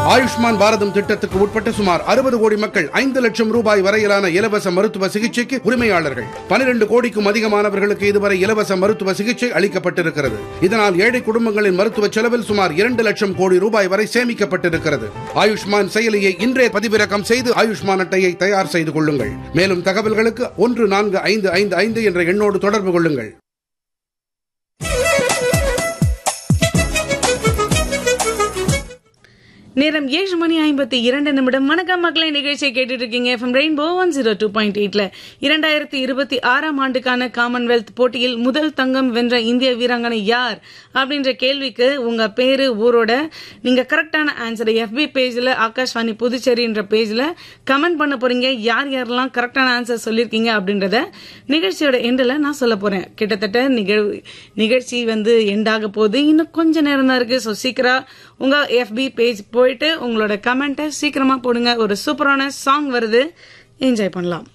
ஆயுஷ்மான் பாரதம் திட்டத்துக்கு உட்பட்ட சுமார் அறுபது கோடி மக்கள் ஐந்து லட்சம் ரூபாய் வரையிலான இலவச மருத்துவ சிகிச்சைக்கு உரிமையாளர்கள் பனிரெண்டு கோடிக்கும் அதிகமானவர்களுக்கு இதுவரை இலவச மருத்துவ சிகிச்சை அளிக்கப்பட்டிருக்கிறது இதனால் ஏழை குடும்பங்களின் மருத்துவ செலவில் சுமார் இரண்டு லட்சம் கோடி ரூபாய் வரை சேமிக்கப்பட்டிருக்கிறது ஆயுஷ்மான் செயலியை இன்றே பதிவிறக்கம் செய்து ஆயுஷ்மான் அட்டையை தயார் செய்து கொள்ளுங்கள் மேலும் தகவல்களுக்கு ஒன்று நான்கு ஐந்து ஐந்து ஐந்து என்ற எண்ணோடு தொடர்பு கொள்ளுங்கள் நேரம் ஏழு மணி ஐம்பத்தி இரண்டு நிமிடம் வணக்கம் மக்களை நிகழ்ச்சியை கேட்டுட்டு இருக்கீங்க FM rainbow one zero two point எயிட்ல இரண்டாயிரத்தி இருபத்தி ஆறாம் ஆண்டுக்கான காமன்வெல்த் போட்டியில் முதல் தங்கம் வென்ற இந்திய வீராங்கனை யார் அப்படின்ற கேள்விக்கு உங்க பேரு ஊரோட நீங்க கரெக்டான ஆன்சரை எஃபி பேஜ்ல ஆகாஷ்வாணி புதுச்சேரின்ற பேஜ்ல கமெண்ட் பண்ண போறீங்க யார் யாரெல்லாம் கரெக்டான ஆன்சர் சொல்லியிருக்கீங்க அப்படின்றத நிகழ்ச்சியோட எண்டில் நான் சொல்ல போறேன் கிட்டத்தட்ட நிகழ் நிகழ்ச்சி வந்து எண்டாக போகுது இன்னும் கொஞ்ச நேரம் தான் இருக்கு ஸோ சீக்கிரம் உங்க எஃபி பேஜ் போயிட்டு உங்களோட கமெண்ட்டை சீக்கிரமா போடுங்க ஒரு சூப்பரான சாங் வருது என்ஜாய் பண்ணலாம்